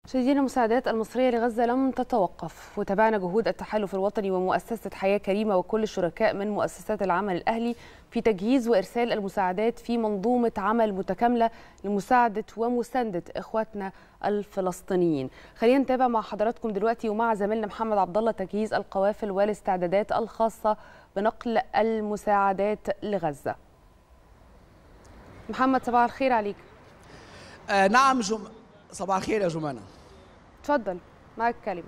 مشاهدينا المساعدات المصرية لغزة لم تتوقف وتابعنا جهود التحالف الوطني ومؤسسة حياة كريمة وكل الشركاء من مؤسسات العمل الأهلي في تجهيز وإرسال المساعدات في منظومة عمل متكاملة لمساعدة ومساندة إخواتنا الفلسطينيين خلينا نتابع مع حضراتكم دلوقتي ومع زميلنا محمد عبد الله تجهيز القوافل والاستعدادات الخاصة بنقل المساعدات لغزة محمد صباح الخير عليك آه نعم جم... صباح الخير يا جمانة اتفضل معك كلمة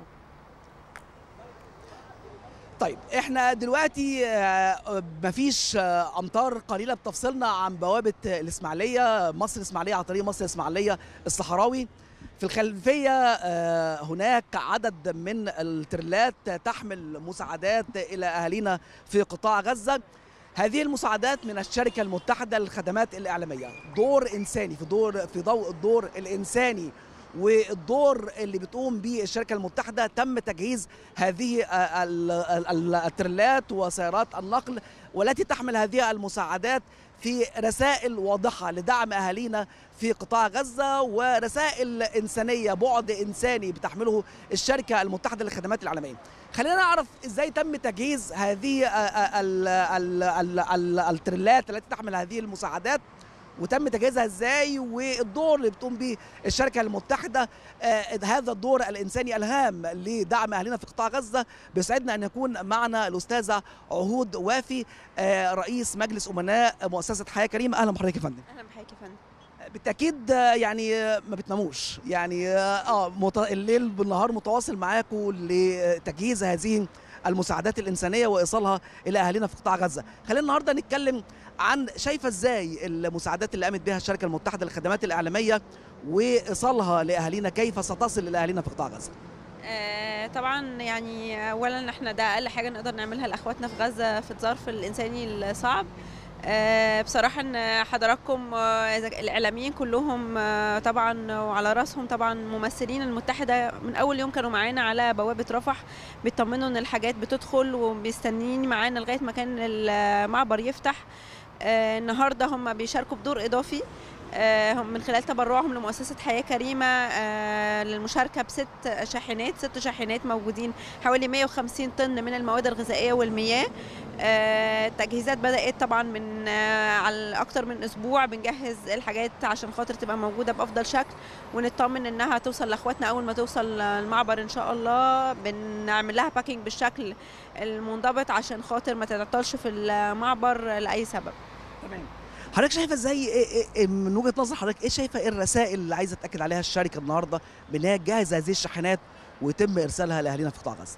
طيب احنا دلوقتي آه، مفيش آه، امطار قليله بتفصلنا عن بوابه الاسماعيليه مصر الاسماعيليه على طريق مصر الاسماعيليه الصحراوي في الخلفيه آه، هناك عدد من التريلات تحمل مساعدات الى اهالينا في قطاع غزه هذه المساعدات من الشركه المتحده للخدمات الاعلاميه دور انساني في دور في ضوء الدور الانساني والدور اللي بتقوم به الشركه المتحده تم تجهيز هذه ال- ال- التريلات وسيارات النقل والتي تحمل هذه المساعدات في رسائل واضحه لدعم اهالينا في قطاع غزه ورسائل انسانيه بعد انساني بتحمله الشركه المتحده للخدمات الاعلاميه. خلينا نعرف ازاي تم تجهيز هذه ال- ال- ال- ال- التريلات التي تحمل هذه المساعدات وتم تجهيزها ازاي والدور اللي بتقوم به الشركه المتحده آه هذا الدور الانساني الهام لدعم اهلنا في قطاع غزه بيسعدنا ان يكون معنا الاستاذه عهود وافي آه رئيس مجلس امناء مؤسسه حياه كريمه اهلا بحضرتك يا فندم اهلا بحضرتك يا فندم بالتاكيد آه، يعني آه، ما بتناموش يعني اه آه، مت... الليل بالنهار متواصل معاكم لتجهيز هذه المساعدات الانسانيه وايصالها الى اهالينا في قطاع غزه خلينا النهارده نتكلم عن شايفه ازاي المساعدات اللي قامت بها الشركه المتحده للخدمات الاعلاميه وايصالها لاهالينا كيف ستصل الى اهالينا في قطاع غزه آه طبعا يعني اولا احنا ده اقل حاجه نقدر نعملها لاخواتنا في غزه في الظرف الانساني الصعب آه بصراحة ان حضراتكم آه إذا- الاعلاميين كلهم آه طبعا وعلى راسهم طبعا ممثلين المتحدة من اول يوم كانوا معانا على بوابة رفح بيطمنوا ان الحاجات بتدخل وبيستنين معانا لغاية ما كان المعبر يفتح آه النهارده هم بيشاركوا بدور اضافي آه، هم من خلال تبرعهم لمؤسسة حياة كريمة آه، للمشاركة بست شاحنات ست شاحنات موجودين حوالي 150 طن من المواد الغذائية والمياه آه، التجهيزات بدأت طبعا من آه، على أكتر من أسبوع بنجهز الحاجات عشان خاطر تبقى موجودة بأفضل شكل ونطمن إنها توصل لإخواتنا أول ما توصل المعبر إن شاء الله بنعمل لها باكينج بالشكل المنضبط عشان خاطر ما تعطلش في المعبر لأي سبب تمام حضرتك شايفه ازاي إيه إيه إيه من وجهه نظر حضرتك ايه شايفه ايه الرسائل اللي عايزه تاكد عليها الشركه النهارده بان هي تجهز هذه الشاحنات ويتم ارسالها لاهالينا في قطاع غزه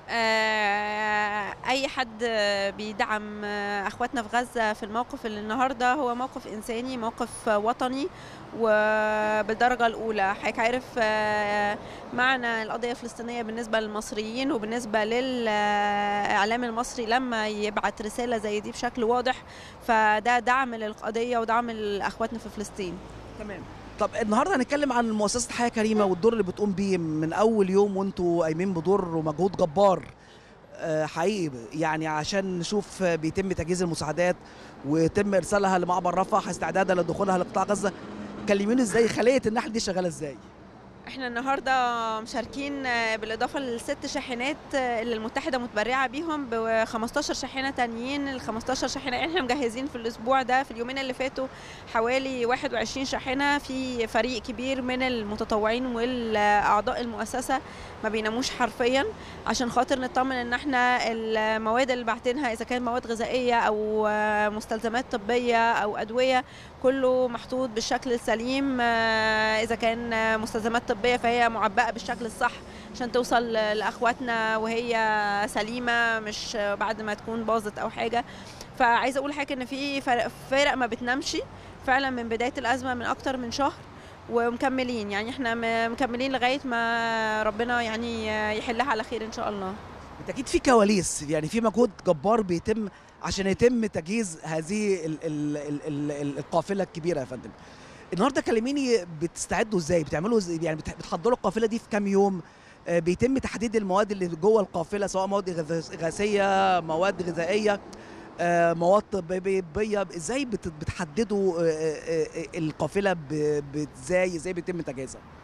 آه، اي حد بيدعم آه، اخواتنا في غزه في الموقف اللي النهارده هو موقف انساني موقف وطني وبالدرجه الاولى حضرتك عارف آه، معنى القضيه الفلسطينيه بالنسبه للمصريين وبالنسبه للاعلام المصري لما يبعت رساله زي دي بشكل واضح فده دعم للقضيه ودعم لاخواتنا في فلسطين تمام طب النهارده هنتكلم عن مؤسسه حياه كريمه والدور اللي بتقوم بيه من اول يوم وانتوا قايمين بدور ومجهود جبار آه، حقيقي يعني عشان نشوف آه، بيتم تجهيز المساعدات ويتم ارسالها لمعبر رفح استعدادا لدخولها لقطاع غزه كلميني ازاي خليه النحل دي شغاله ازاي احنا النهارده مشاركين آه، بالاضافه للست شاحنات آه، اللي المتحده متبرعه بيهم ب 15 شاحنه تانيين ال 15 شاحنه احنا مجهزين في الاسبوع ده في اليومين اللي فاتوا حوالي 21 شاحنه في فريق كبير من المتطوعين والاعضاء المؤسسه ما بيناموش حرفيا عشان خاطر نطمن ان احنا المواد اللي باعتينها اذا كان مواد غذائيه او آه، مستلزمات طبيه او ادويه كله محطوط بالشكل السليم آه، اذا كان آه، مستلزمات طبيه فهي معبأه بالشكل الصح عشان توصل لاخواتنا وهي سليمه مش آه، بعد ما تكون باظت او حاجه فعايزه اقول حاجه ان في فرق, فرق ما بتنامش فعلا من بدايه الازمه من اكتر من شهر ومكملين يعني احنا م- مكملين لغايه ما ربنا يعني آه، يحلها على خير ان شاء الله بالتاكيد في كواليس يعني في مجهود جبار بيتم عشان يتم تجهيز هذه ال ال ال ال ال القافله الكبيره يا فندم النهارده كلميني بتستعدوا ازاي بتعملوا ازاي يعني بت- بتحضروا القافله دي في كام يوم آه، بيتم تحديد المواد اللي جوه القافله سواء مواد غذا- غازيه مواد غذائيه آه، مواد طبيه ازاي بت- بتحددوا آه، آه، آه، القافله ب- ب- ازاي ازاي بيتم تجهيزها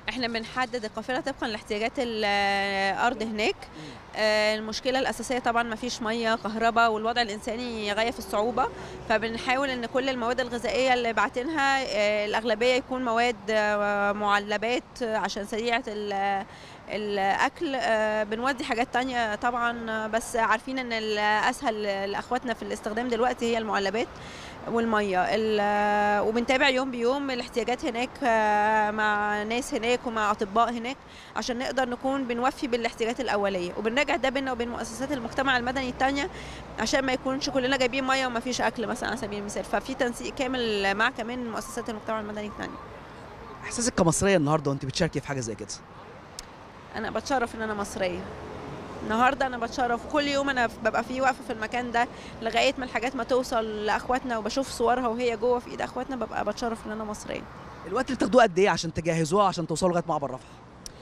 احنا بنحدد القافله طبقا لاحتياجات الارض هناك آه، المشكله الاساسيه طبعا ما فيش ميه كهرباء والوضع الانساني غايه في الصعوبه فبنحاول ان كل المواد الغذائيه اللي باعتينها آه، الاغلبيه يكون مواد آه، معلبات آه، عشان سريعه ال- الاكل آه، بنودي حاجات تانية طبعا آه، بس عارفين ان الاسهل لاخواتنا في الاستخدام دلوقتي هي المعلبات والميه ال- وبنتابع يوم بيوم الاحتياجات هناك آه، مع ناس هناك ومع اطباء هناك عشان نقدر نكون بنوفي بالاحتياجات الاوليه وبنراجع ده بينا وبين مؤسسات المجتمع المدني التانية عشان ما يكونش كلنا جايبين ميه وما فيش اكل مثلا على سبيل المثال ففي تنسيق كامل مع كمان مؤسسات المجتمع المدني التانية احساسك كمصريه النهارده وانت بتشاركي في حاجه زي كده انا بتشرف ان انا مصريه النهارده انا بتشرف كل يوم انا ببقى فيه واقفه في المكان ده لغايه ما الحاجات ما توصل لاخواتنا وبشوف صورها وهي جوه في ايد اخواتنا ببقى بتشرف ان انا مصريه الوقت اللي بتاخدوه قد ايه عشان تجهزوها عشان توصلوا لغايه معبر رفح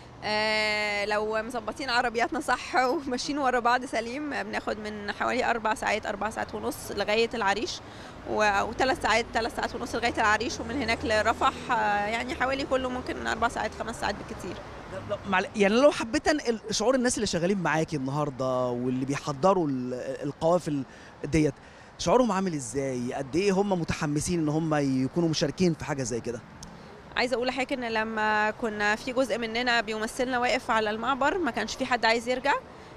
آه لو مظبطين عربياتنا صح وماشيين ورا بعض سليم بناخد من حوالي اربع ساعات اربع ساعات ونص لغايه العريش و- او ثلاث ساعات ثلاث ساعات ونص لغايه العريش ومن هناك لرفح آه يعني حوالي كله ممكن اربع ساعات خمس ساعات بالكتير لا- لا، معل- يعني لو حبيت انقل شعور الناس اللي شغالين معاكي النهارده واللي بيحضروا ال- القوافل ديت شعورهم عامل ازاي قد ايه هم متحمسين ان هم يكونوا مشاركين في حاجه زي كده عايزه اقول لحضرتك ان لما كنا في جزء مننا بيمثلنا واقف على المعبر ما كانش في حد عايز يرجع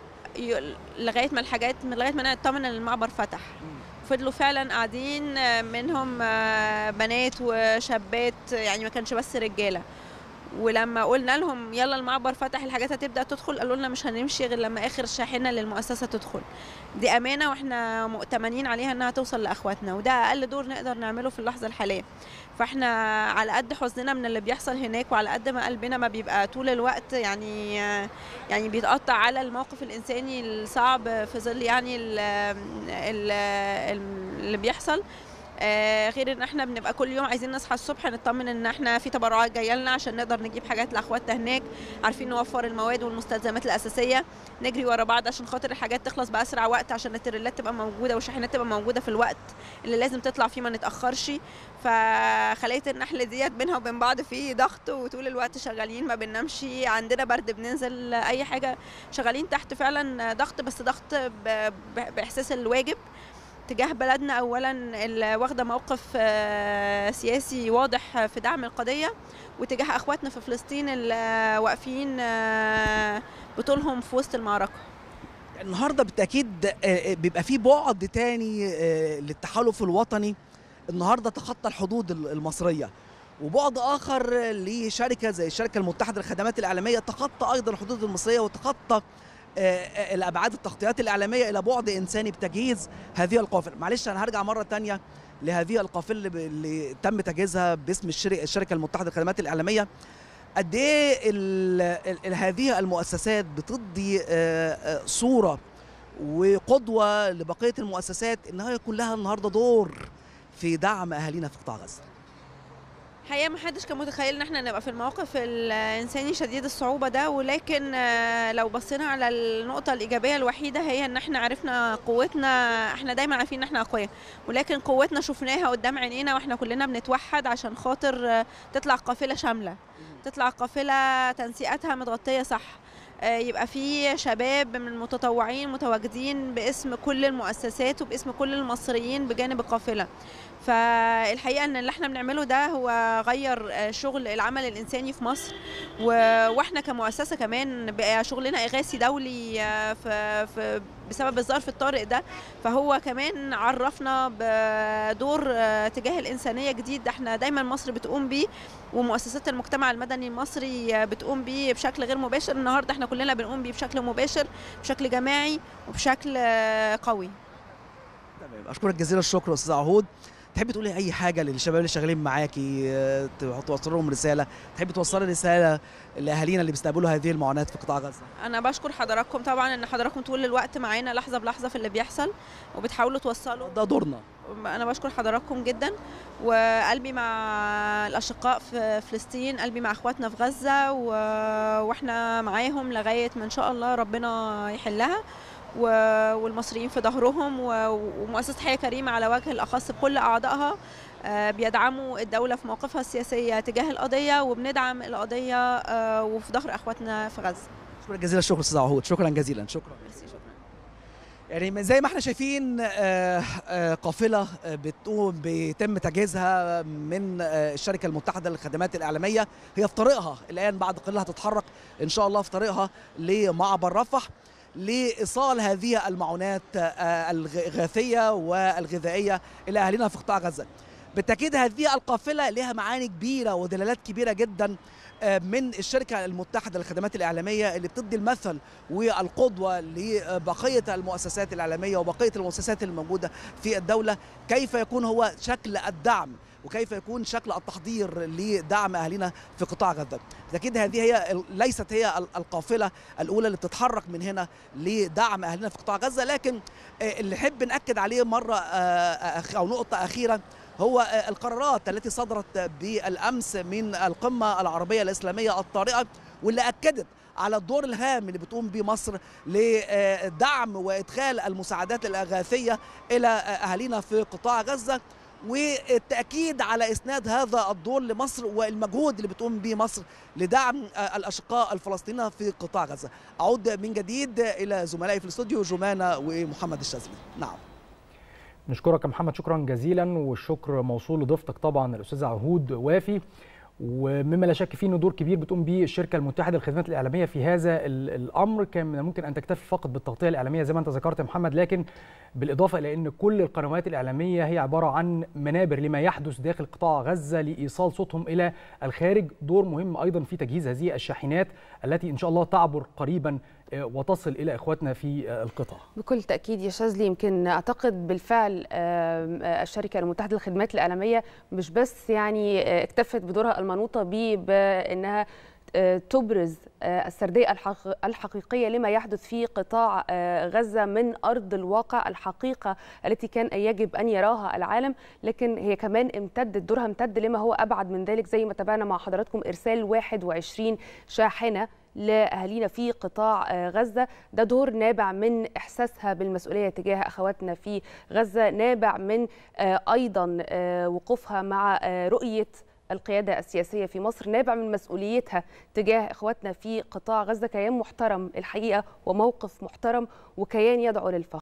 ي- لغايه ما الحاجات من لغايه ما نطمن ان المعبر فتح فضلوا فعلا قاعدين آه، منهم آه، بنات وشابات يعني ما كانش بس رجاله ولما قلنا لهم يلا المعبر فتح الحاجات هتبدا تدخل قالوا لنا مش هنمشي غير لما اخر شاحنه للمؤسسه تدخل دي امانه واحنا مؤتمنين عليها انها توصل لاخواتنا وده اقل دور نقدر نعمله في اللحظه الحاليه فاحنا على قد حزننا من اللي بيحصل هناك وعلى قد ما قلبنا ما بيبقى طول الوقت يعني يعني بيتقطع على الموقف الانساني الصعب في ظل يعني ال ال اللي بيحصل آه، غير ان احنا بنبقى كل يوم عايزين نصحى الصبح نطمن ان احنا في تبرعات جايه لنا عشان نقدر نجيب حاجات لاخواتنا هناك عارفين نوفر المواد والمستلزمات الاساسيه نجري ورا بعض عشان خاطر الحاجات تخلص باسرع وقت عشان التريلات تبقى موجوده والشاحنات تبقى موجوده في الوقت اللي لازم تطلع فيه ما نتاخرش فخليه النحل ديت بينها وبين بعض في ضغط وطول الوقت شغالين ما بننامش عندنا برد بننزل اي حاجه شغالين تحت فعلا ضغط بس ضغط ب- ب- باحساس الواجب تجاه بلدنا اولا اللي واخده موقف آه، سياسي واضح في دعم القضيه وتجاه اخواتنا في فلسطين اللي واقفين آه، بطولهم في وسط المعركه النهارده بالتاكيد آه، آه، بيبقى في بعد تاني آه، للتحالف الوطني النهارده تخطى الحدود ال- المصريه وبعد اخر آه، لشركه زي الشركه المتحده للخدمات الاعلاميه تخطى ايضا الحدود المصريه وتخطى آه، آه، الابعاد التغطيات الاعلاميه الى بعد انساني بتجهيز هذه القافله معلش انا هرجع مره تانية لهذه القافله اللي ب- اللي تم تجهيزها باسم الشركه الشركه المتحده للخدمات الاعلاميه قد ايه ال- ال- ال- هذه المؤسسات بتدي آه، آه، صوره وقدوه لبقيه المؤسسات انها يكون لها النهارده دور في دعم اهالينا في قطاع غزه الحقيقه ما حدش كان متخيل ان احنا نبقى في الموقف الانساني شديد الصعوبه ده ولكن آه، لو بصينا على النقطه الايجابيه الوحيده هي ان احنا عرفنا قوتنا احنا دايما عارفين ان احنا اقوياء ولكن قوتنا شفناها قدام عينينا واحنا كلنا بنتوحد عشان خاطر آه، تطلع قافله شامله تطلع قافله تنسيقاتها متغطيه صح آه، يبقى في شباب من المتطوعين متواجدين باسم كل المؤسسات وباسم كل المصريين بجانب القافله فالحقيقه ان اللي احنا بنعمله ده هو غير آه، شغل العمل الانساني في مصر و- واحنا كمؤسسه كمان بقى شغلنا اغاثي دولي آه، في في بسبب الظرف الطارئ ده فهو كمان عرفنا بدور آه، تجاه الانسانيه جديد احنا دايما مصر بتقوم بيه ومؤسسات المجتمع المدني المصري آه، بتقوم بيه بشكل غير مباشر النهارده احنا كلنا بنقوم بيه بشكل مباشر بشكل جماعي وبشكل آه، قوي تمام اشكرك جزيل الشكر استاذ عهود تحبي تقولي اي حاجه للشباب اللي شغالين معاكي آه، توصل لهم رساله تحبي توصلي رساله لاهالينا اللي بيستقبلوا هذه المعاناه في قطاع غزه انا بشكر حضراتكم طبعا ان حضراتكم طول الوقت معانا لحظه بلحظه في اللي بيحصل وبتحاولوا توصلوا ده دورنا انا بشكر حضراتكم جدا وقلبي مع الاشقاء في فلسطين قلبي مع اخواتنا في غزه و... واحنا معاهم لغايه ما ان شاء الله ربنا يحلها و- والمصريين في ظهرهم و- ومؤسسة حياة كريمة على وجه الأخص بكل أعضائها آه، بيدعموا الدولة في موقفها السياسية تجاه القضية وبندعم القضية آه، وفي ظهر أخواتنا في غزة شكرا جزيلا الشكر استاذ عهود شكرا جزيلا شكرا ميرسي شكرا يعني من زي ما احنا شايفين آه، آه، قافله آه، بتقوم بيتم تجهيزها من آه، الشركه المتحده للخدمات الاعلاميه هي في طريقها الان بعد قليل هتتحرك ان شاء الله في طريقها لمعبر رفح لايصال هذه المعونات آه، الغاثيه والغذائيه الى اهالينا في قطاع غزه. بالتاكيد هذه القافله لها معاني كبيره ودلالات كبيره جدا آه، من الشركه المتحده للخدمات الاعلاميه اللي بتدي المثل والقدوه لبقيه المؤسسات الاعلاميه وبقيه المؤسسات الموجوده في الدوله كيف يكون هو شكل الدعم وكيف يكون شكل التحضير لدعم اهالينا في قطاع غزه. اكيد هذه هي ليست هي القافله الاولى اللي بتتحرك من هنا لدعم اهالينا في قطاع غزه لكن آه، اللي نحب ناكد عليه مره آه، أخ- او نقطه اخيره هو آه، القرارات التي صدرت بالامس من القمه العربيه الاسلاميه الطارئه واللي اكدت على الدور الهام اللي بتقوم به مصر لدعم وادخال المساعدات الاغاثيه الى اهالينا في قطاع غزه والتاكيد على اسناد هذا الدور لمصر والمجهود اللي بتقوم به مصر لدعم الاشقاء الفلسطينيين في قطاع غزه. اعود من جديد الى زملائي في الاستوديو جمانه ومحمد الشاذلي. نعم. نشكرك يا محمد شكرا جزيلا والشكر موصول لضيفتك طبعا الاستاذ عهود وافي ومما لا شك فيه انه دور كبير بتقوم به الشركه المتحده للخدمات الاعلاميه في هذا ال- الامر كان من الممكن ان تكتفي فقط بالتغطيه الاعلاميه زي ما انت ذكرت يا محمد لكن بالاضافه الى ان كل القنوات الاعلاميه هي عباره عن منابر لما يحدث داخل قطاع غزه لايصال صوتهم الى الخارج دور مهم ايضا في تجهيز هذه الشاحنات التي ان شاء الله تعبر قريبا آه، وتصل الى اخواتنا في آه، القطاع بكل تأكيد يا شاذلي يمكن أعتقد بالفعل آم، آه، الشركة المتحدة للخدمات الإعلامية مش بس يعني آه، اكتفت بدورها المنوطة به بأنها آه، تبرز آه، السردية الحق- الحقيقية لما يحدث في قطاع آه، غزة من أرض الواقع الحقيقة التي كان يجب أن يراها العالم لكن هي كمان امتدت دورها امتد لما هو أبعد من ذلك زي ما تابعنا مع حضراتكم إرسال 21 شاحنة لاهالينا في قطاع آه، غزه ده دور نابع من احساسها بالمسؤوليه تجاه اخواتنا في غزه نابع من آه، ايضا آه، وقوفها مع آه، رؤيه القيادة السياسية في مصر نابع من مسؤوليتها تجاه إخواتنا في قطاع غزة كيان محترم الحقيقة وموقف محترم وكيان يدعو للفخر